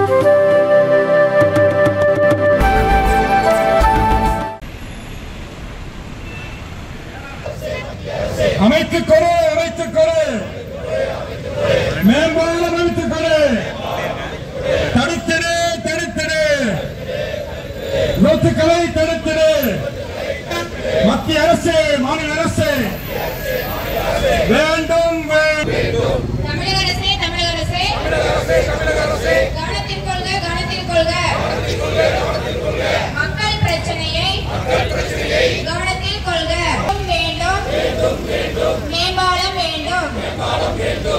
அமைத்துக் கொடு அமைத்துக் கொடு மேம்பாலம் அமைத்துக் கொடு தடுத்திடு தடுத்திடு நூற்றுக்களை தடுத்திடு மத்திய அரசு மாநில அரசு வேண்டும் வேண்டும் தமிழக அரசே தமிழக அரசே கவனத்தில் கொள்க கவனத்தில் கொள்க மக்கள் பிரச்சனையை கவனத்தில் கொள்க வேண்டும் மேம்பாலம் வேண்டும்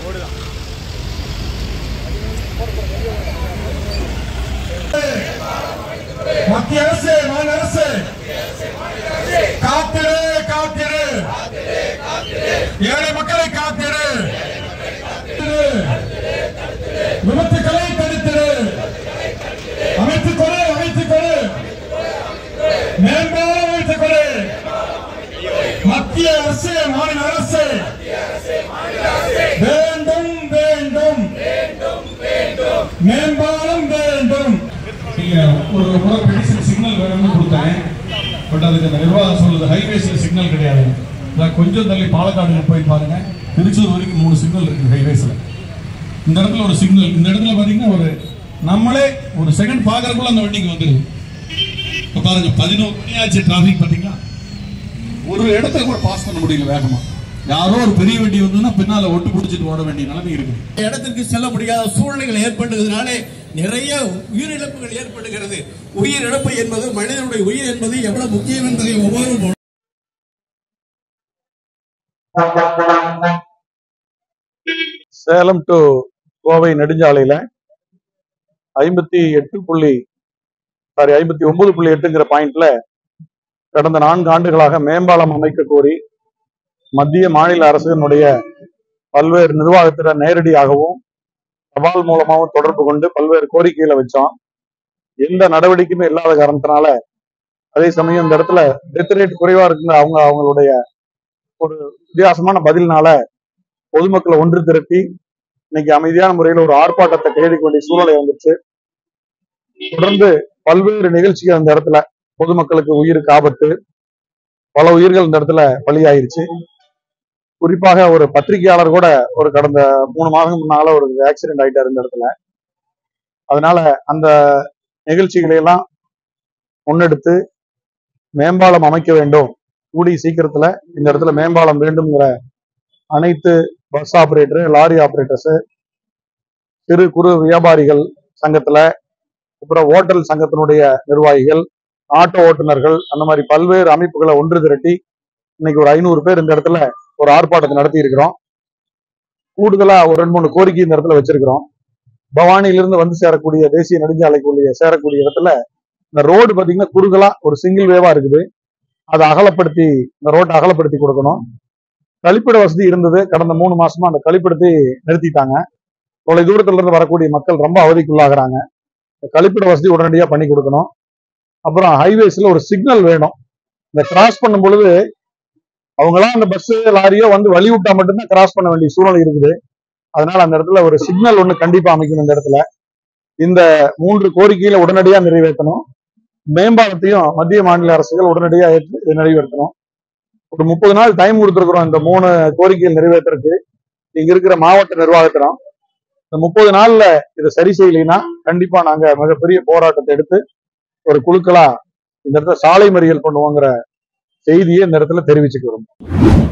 மத்திய அரசு மாநில அரசு காத்திரு காத்திரு ஏழை மக்களை காத்திரு விபத்துக்களை தடுத்திரு அமைத்துக் கொடு அமைத்துக் கொடு மேம்பாலம் அமைத்துக் கொடு மத்திய அரசு மாநில அரசு வேண்டும் வேண்டும் மேம்பாலம் வேண்டும் நீங்க ஒரு முறை பெடிஷன் சிக்னல் வேணும்னு கொடுத்தேன் பட் அதுக்கு அந்த நிர்வாகம் சொல்லுது ஹைவேஸ்ல சிக்னல் கிடையாது அதான் கொஞ்சம் தள்ளி பாலக்காடுல போய் பாருங்க திருச்சூர் வரைக்கும் மூணு சிக்னல் இருக்கு ஹைவேஸ்ல இந்த இடத்துல ஒரு சிக்னல் இந்த இடத்துல பாத்தீங்கன்னா ஒரு நம்மளே ஒரு செகண்ட் பாக்குறதுக்குள்ள அந்த வண்டிக்கு வந்துருது இப்ப பாருங்க பதினோரு மணி ஆச்சு டிராபிக் பாத்தீங்களா ஒரு இடத்துல கூட பாஸ் பண்ண முடியல வேகமா யாரோ ஒரு பெரிய வண்டி வந்ததுன்னா பின்னால ஒட்டு பிடிச்சிட்டு ஓட வேண்டிய நிலைமை இருக்கு இடத்திற்கு செல்ல முடியாத சூழ்நிலைகள் ஏற்பட்டதுனாலே நிறைய உயிரிழப்புகள் ஏற்படுகிறது உயிரிழப்பு என்பது மனிதனுடைய உயிர் என்பது எவ்வளவு முக்கியம் என்பதை ஒவ்வொரு சேலம் டு கோவை நெடுஞ்சாலையில ஐம்பத்தி எட்டு புள்ளி சாரி ஐம்பத்தி ஒன்பது புள்ளி எட்டுங்கிற பாயிண்ட்ல கடந்த நான்கு ஆண்டுகளாக மேம்பாலம் அமைக்க கோரி மத்திய மாநில அரசினுடைய பல்வேறு நிர்வாகத்தினர் நேரடியாகவும் தபால் மூலமாகவும் தொடர்பு கொண்டு பல்வேறு கோரிக்கைகளை வச்சோம் எந்த நடவடிக்கையுமே இல்லாத காரணத்தினால அதே சமயம் இந்த இடத்துல டெத் ரேட் குறைவா இருக்குங்க அவங்க அவங்களுடைய ஒரு வித்தியாசமான பதில்னால பொதுமக்களை ஒன்று திரட்டி இன்னைக்கு அமைதியான முறையில் ஒரு ஆர்ப்பாட்டத்தை கையெடுக்க வேண்டிய சூழ்நிலை வந்துச்சு தொடர்ந்து பல்வேறு நிகழ்ச்சிகள் அந்த இடத்துல பொதுமக்களுக்கு உயிருக்கு ஆபத்து பல உயிர்கள் இந்த இடத்துல பலியாயிருச்சு குறிப்பாக ஒரு பத்திரிகையாளர் கூட ஒரு கடந்த மூணு மாதம் முன்னால ஒரு ஆக்சிடென்ட் ஆயிட்டாரு இந்த இடத்துல அதனால அந்த நிகழ்ச்சிகளை எல்லாம் முன்னெடுத்து மேம்பாலம் அமைக்க வேண்டும் கூடிய சீக்கிரத்துல இந்த இடத்துல மேம்பாலம் வேண்டும்ங்கிற அனைத்து பஸ் ஆபரேட்டர் லாரி ஆபரேட்டர்ஸ் சிறு குறு வியாபாரிகள் சங்கத்துல அப்புறம் ஓட்டல் சங்கத்தினுடைய நிர்வாகிகள் ஆட்டோ ஓட்டுநர்கள் அந்த மாதிரி பல்வேறு அமைப்புகளை ஒன்று திரட்டி இன்னைக்கு ஒரு ஐநூறு பேர் இந்த இடத்துல ஒரு ஆர்ப்பாட்டத்தை நடத்தி இருக்கிறோம் கூடுதலா ஒரு ரெண்டு மூணு கோரிக்கை இந்த இடத்துல வச்சிருக்கிறோம் பவானியிலிருந்து வந்து சேரக்கூடிய தேசிய நெடுஞ்சாலைக்குரிய சேரக்கூடிய இடத்துல இந்த ரோடு பாத்தீங்கன்னா குறுகலா ஒரு சிங்கிள் வேவா இருக்குது அதை அகலப்படுத்தி இந்த ரோட்டை அகலப்படுத்தி கொடுக்கணும் கழிப்பிட வசதி இருந்தது கடந்த மூணு மாசமா அந்த கழிப்பிடத்தை நிறுத்திட்டாங்க தொலை தூரத்துல இருந்து வரக்கூடிய மக்கள் ரொம்ப அவதிக்குள்ளாகிறாங்க இந்த கழிப்பிட வசதி உடனடியாக பண்ணி கொடுக்கணும் அப்புறம் ஹைவேஸ்ல ஒரு சிக்னல் வேணும் இந்த கிராஸ் பண்ணும் பொழுது அவங்களாம் அந்த பஸ் லாரியோ வந்து வழி விட்டா மட்டும்தான் கிராஸ் பண்ண வேண்டிய சூழ்நிலை இருக்குது அதனால அந்த இடத்துல ஒரு சிக்னல் ஒன்று கண்டிப்பா அமைக்கணும் இந்த இடத்துல இந்த மூன்று கோரிக்கையில உடனடியா நிறைவேற்றணும் மேம்பாலத்தையும் மத்திய மாநில அரசுகள் உடனடியா ஏற்று நிறைவேற்றணும் ஒரு முப்பது நாள் டைம் கொடுத்துருக்குறோம் இந்த மூணு கோரிக்கைகள் நிறைவேற்றுறதுக்கு இங்க இருக்கிற மாவட்ட நிர்வாகத்தினம் இந்த முப்பது நாள்ல இதை சரி செய்யலைன்னா கண்டிப்பா நாங்க மிகப்பெரிய போராட்டத்தை எடுத்து ஒரு குழுக்களா இந்த இடத்துல சாலை மறியல் பண்ணுவோங்கிற செய்தியை இந்த இடத்துல தெரிவிச்சுக்கிறோம்